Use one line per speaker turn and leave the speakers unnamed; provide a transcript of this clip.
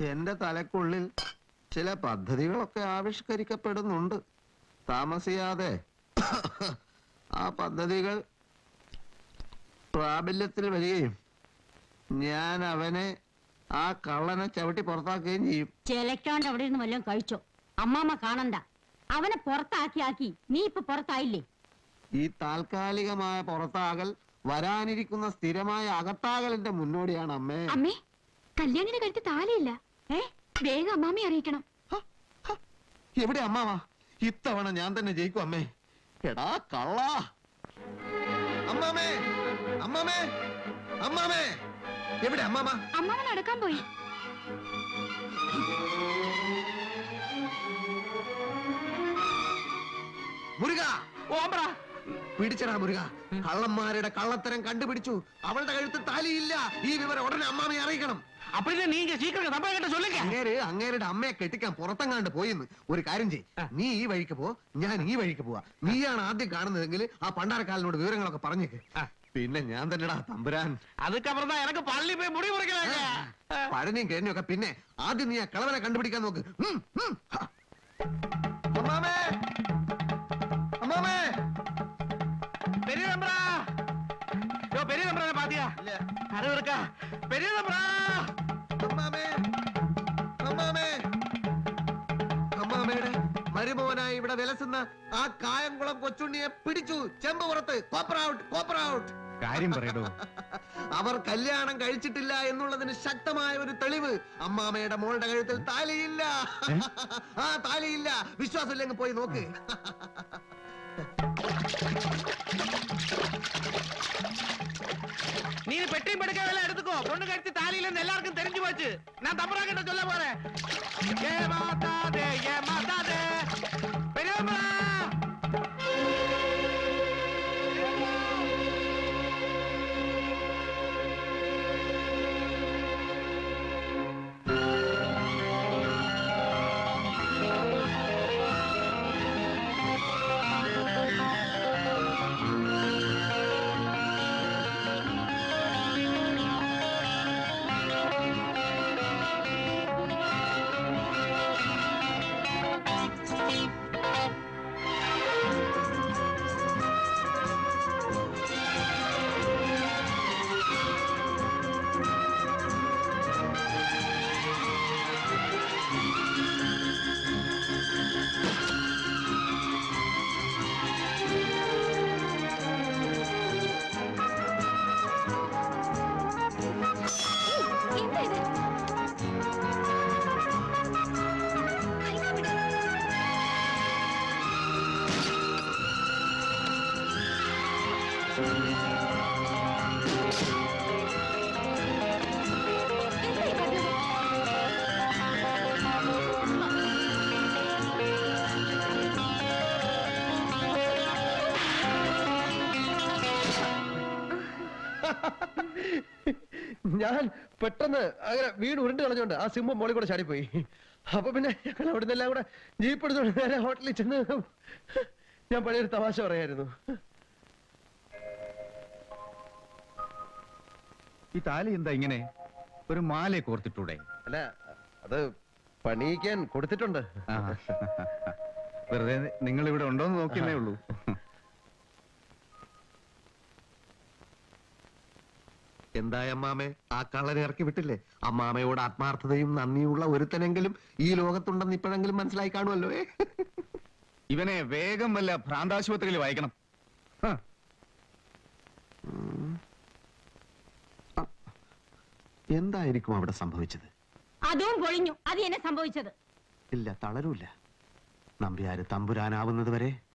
എന്റെ തലക്കുള്ളിൽ ചില പദ്ധതികളൊക്കെ ആവിഷ്കരിക്കപ്പെടുന്നുണ്ട് താമസിയാതെ ആ പദ്ധതികൾ പ്രാബല്യത്തിൽ വരികയും ഞാൻ അവനെ ആ കള്ളനെ ചവിട്ടി പുറത്താക്കുകയും ചെയ്യും
ചിലക്കാണ്ട് അവിടെ ഇരുന്ന് വല്ലതും കഴിച്ചോ അമ്മാമ്മ കാണണ്ട അവനെ പുറത്താക്കി ആക്കി നീ ഇപ്പൊ പുറത്തായില്ലേ
ഈ താൽക്കാലികമായ പുറത്താകൽ വരാനിരിക്കുന്ന സ്ഥിരമായ അകത്താകലിന്റെ മുന്നോടിയാണ് അമ്മേ
അമ്മേ കല്യാണിന്റെ കഴുത്ത് താലിയില്ല ഏ വേഗം അമ്മാമ്മയെ അറിയിക്കണം
ഹ, ഹ, എവിടെ അമ്മാവാ ഇത്തവണ ഞാൻ തന്നെ ജയിക്കും അമ്മേ എടാ കള്ള അമ്മാമേ അമ്മാമേ അമ്മാമേ എവിടെ അമ്മാമ
അമ്മാവൻ നടക്കാൻ പോയി
മുരുക ഓമ്പ്ര പിടിച്ചടാ മുരുക കള്ളന്മാരുടെ കള്ളത്തരം കണ്ടുപിടിച്ചു അവളുടെ കഴുത്ത് താലിയില്ല ഈ വിവരം ഉടനെ അമ്മാമയെ അറിയിക്കണം
அப்படின்னு நீங்க சீக்கிரம் சம்பளம் கிட்ட சொல்லுங்க
അങ്ങേര് അങ്ങേരുടെ അമ്മയെ കെട്ടിക്കാൻ പുറത്തെങ്ങാണ്ട് പോയിന്ന് ഒരു കാര്യം ചെയ് നീ ഈ വഴിക്ക് പോ ഞാൻ ഈ വഴിക്ക് പോവാ നീയാണ് ആദ്യം കാണുന്നതെങ്കിൽ ആ പണ്ടാരക്കാലിനോട് വിവരങ്ങളൊക്കെ പറഞ്ഞേക്ക് പിന്നെ ഞാൻ തന്നെടാ തമ്പുരാൻ
அதுக்கப்புறம் தான் எனக்கு பள்ளி போய் முடிவு முடிக்கலாங்க
പഴനിയും കിഴനിയും ഒക്കെ പിന്നെ ആദ്യം നീ ആ കളവനെ കണ്ടുപിടിക്കാൻ നോക്ക് ഉം, ഉം. ഹ. അമ്മാമേ അമ്മാമേ
பெரிய நம்பரா யோ பெரிய நம்பரா பாத்தியா
ഇല്ല.
கரு இருக்கா பெரிய நம்பரா
അമ്മാമേ അമ്മാമേ അമ്മാമയുടെ മരുമോനായി ഇവിടെ വിലസുന്ന ആ കായംകുളം കൊച്ചുണ്ണിയെ പിടിച്ചു ചെമ്പ് പുറത്ത് കോപ്പർ ഔട്ട് കോപ്പർ ഔട്ട്
കാര്യം പറയടോ
അവർ കല്യാണം കഴിച്ചിട്ടില്ല എന്നുള്ളതിന് ശക്തമായ ഒരു തെളിവ് അമ്മാമയുടെ മോളുടെ കഴുത്തിൽ താലിയില്ല ആ താലിയില്ല വിശ്വാസമില്ലെങ്കിൽ പോയി നോക്ക്
நீ பெட்டியும் படுக்க வேலை எடுத்துக்கோ பொண்ணு கழிச்சு தாலியில இருந்து எல்லாருக்கும் தெரிஞ்சு போச்சு நான் தம்பரா கிட்ட சொல்ல போறேன் ஏ மாத்தாதே ஏ மாத்தாதே பெரிய நம்பரா
എന്താ ഇത് കൈ വിട്. എന്താ ഈ കാട്ടുന്നത്?
ഞാൻ പെട്ടെന്ന് അങ്ങനെ വീട് ഉരുണ്ട് കളഞ്ഞോണ്ട് ആ സിംഹം മോളിൽ കൂടെ ചാടിപ്പോയി അപ്പൊ പിന്നെ ഞങ്ങൾ അവിടെ നിന്നെല്ലാം കൂടെ ജീപ്പ് എടുത്തോണ്ട് നേരെ ഹോട്ടലിൽ ചെന്ന് ഞാൻ പഴയൊരു തമാശ പറയായിരുന്നു
ഈ താലി എന്താ ഇങ്ങനെ ഒരു മാല കോർത്തിട്ടൂടെ
അല്ല അത് പണിയിക്കാൻ കൊടുത്തിട്ടുണ്ട്
ആ. വെറുതെ നിങ്ങൾ ഇവിടെ ഉണ്ടോന്ന് നോക്കിയേ ഉള്ളൂ
എന്തായ അമ്മാമേ ആ കള്ളനെ ഇറക്കി വിട്ടില്ലേ അമ്മാമയോട് ആത്മാർത്ഥതയും നന്ദിയുള്ള ഒരുത്തനെങ്കിലും ഈ ലോകത്തുണ്ടെന്ന് ഇപ്പോഴെങ്കിലും മനസ്സിലായി കാണുമല്ലോ ഏ?
ഇവനെ വേഗം വല്ല ഭ്രാന്താശുപത്രിയിൽ വായിക്കണം ആ.
എന്തായിരിക്കും അവിടെ സംഭവിച്ചത്
അതും പൊളിഞ്ഞു അത് എന്നെ സംഭവിച്ചത്
ഇല്ല തളരൂല നമ്പ്യാര് തമ്പുരാനാവുന്നത് വരെ